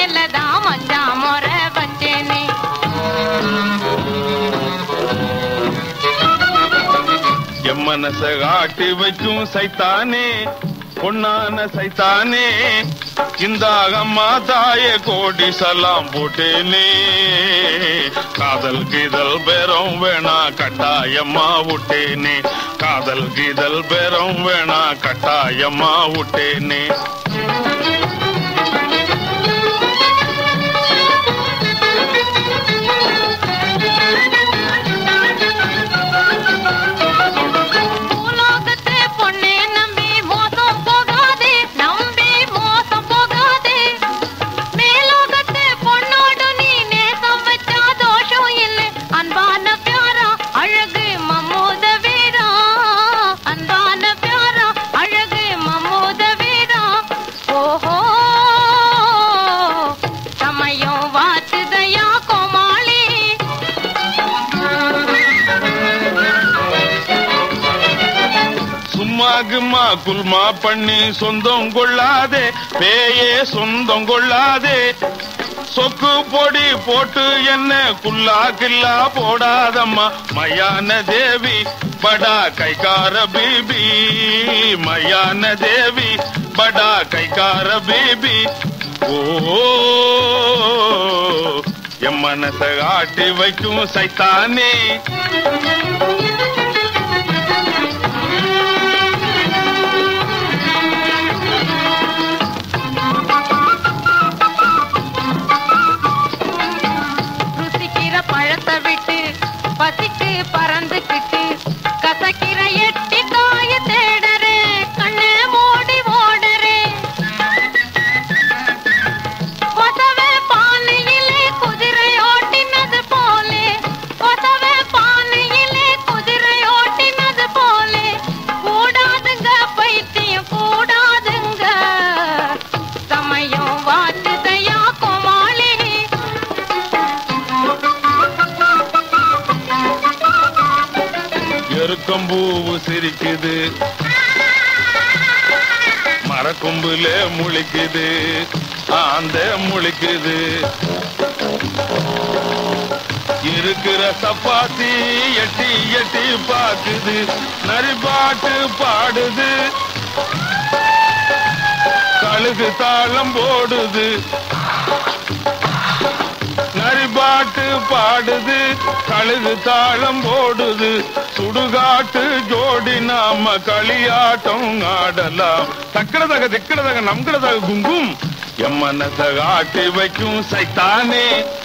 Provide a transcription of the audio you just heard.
மேலதான் மச்சான் முறை வச்சேனே என் மனச காட்டி வைக்கும் சைத்தானே பொன்னான சைத்தானே இந்த அம்மா தாயே கோடி சலாம் போட்டேனே காதல் கீதல் பேரம் வேணா கட்டாயம்மா விட்டேனே காதல் கீதல் பேரம் வேணா கட்டாயம்மா விட்டேனே பூலோகத்து பொண்ணே நம்பி மோசம் போகாதே நம்பி மோசம் போகாதே மேலோகத்து பொண்ணோடு நீ நேசம் வச்சா தோஷம் இல்லை அன்பான பியாரா அழகு மம்மூத வீரா அன்பான பியாரா அழகு மம்மூத வீரா ஓஹோ சமயம் வாத்துதையா கோமாளி சும்மா கும்மா குல்மா பண்ணி சொந்தம் கொள்ளாதே பேயே சொந்தம் கொள்ளாதே சொக்கு பொடி போட்டு என்ன குல்லா கில்லா போடாதம்மா மயான தேவி படா கைகார பீபி மயான தேவி படா கைகார பீபி ஓ என் மனச ஆட்டி வைக்கும் சைத்தானே ருசிக்கிற பழத்தை விட்டு பசிக்கு பறந்துக்கிட்டு கசக்கிற எட்டி காய தேடறே கண்ணே மூடி ஓடறே கொசவே பானையிலே குதிரை ஓட்டினது போலே கொசவே பானையிலே குதிரை ஓட்டினது போலே கூடாதுங்க பைத்தியம் கூடாதுங்க சமயம் வாட்டுதையா கோமாளி எருக்கம்பூவு சிரிக்குது மரக்கொம்புல முழிக்குது ஆந்த முழிக்குது இருக்கிற சப்பாத்தி எட்டி எட்டி பாக்குது நரிபாட்டு பாடுது கழுகு தாளம் போடுது நரிபாட்டு பாடுது கழுகு தாளம் போடுது சுடுகாட்டு ஜோடி நாம களியாட்டம் ஆடலாம் தக்கடதக திக்கடதக நம்கடதக குங்கும் எம்மனத ஆட்டி வைக்கும் சைத்தானே